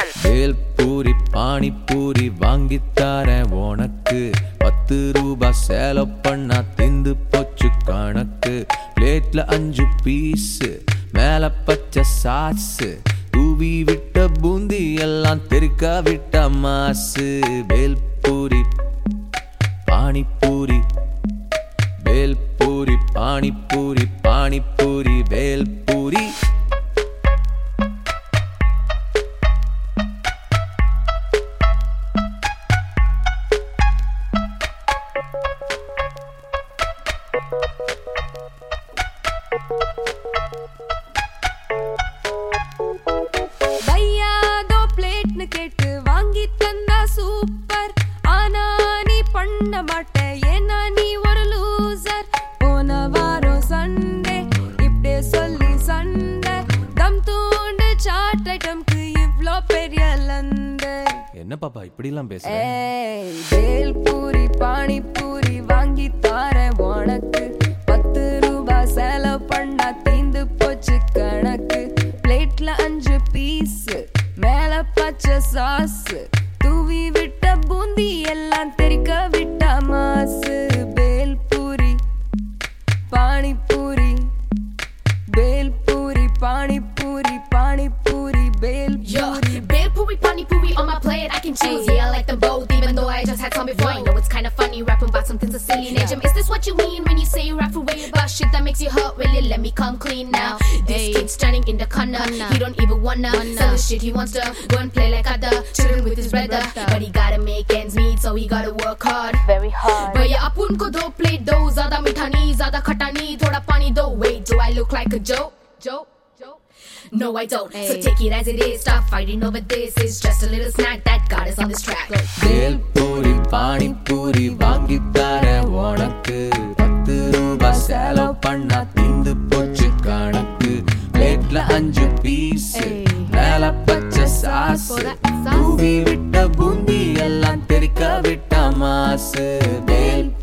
Special bhel puri panipuri வாங்கித்தாரேன் உனக்கு பத்து ரூபா சேலை பண்ணா திந்து போச்சு கணக்கு பிளேட்ல அஞ்சு பீஸ் மேல பச்சை சாஸ் தூவி விட்ட பூந்தி எல்லாம் தெறிக்க விட்ட மாசு வேல் பூரி பானிபூரி வேல் பூரி பானிபூரி பானிபூரி வேல் பூரி பையாதோ பிளேட்னு கேட்டு வாங்கி தந்தா சூப்பர் ஆனா நீ பண்ண மாட்ட ஏன்னா நீ ஒரு லூசர் போன வாரம் சண்டே இப்படியே சொல்லி சண்டை தம் தூண்டு சாட் ஐட்டம்க்கு இவ்ளோ பெரிய லந்து என்ன பாப்பா இப்படிலாம் பேசுற ஏய் பேல் பூரி பானிபூரி வாங்கி தாரேன் உனக்கு பத்து ரூபாய் செலவு பண்ணா தீந்து போச்சு கணக்கு பிளேட்ல அஞ்சு பீஸ் மேல பச்சை சாஸ் தூவி விட்ட பூந்தி எல்லாம் தெறிக்க விட்ட மாசு பேல் பூரி பானிபூரி பேல் பூரி பானிபூரி பானிபூரி பேல் Yo, puri big puri, pani puri on my plate, I can choose. Yeah, I like them both, even though I just had some before. I know it's kinda funny rapping about something so silly. Najam, is this what you mean when you say you rap for way about shit that makes you hurt? Really, let me come clean now. This kid's standing in the corner, he don't even wanna sell the shit he wants to go and play like other children with his brother. But he gotta make ends meet, so he gotta work hard. very hard भैया अपन को दो plate दो ज्यादा मीठा नहीं ज्यादा खट्टा नहीं थोड़ा पानी दो wait do I look like a joke joke joke no I don't so take it as it is stop fighting over this it's just a little snack that got us on this track வேல் பூரி பானிபூரி வாங்கித்தாரேன் உனக்கு பத்து ரூபா செலவு பண்ணா திந்து போச்சு கணக்கு பிளேட்ல அஞ்சு பீஸ் மேல பச்சை சாஸ் தூவி விட்ட பூந்தி எல்லாம் தெறிக்க விட்ட மாசு வேல்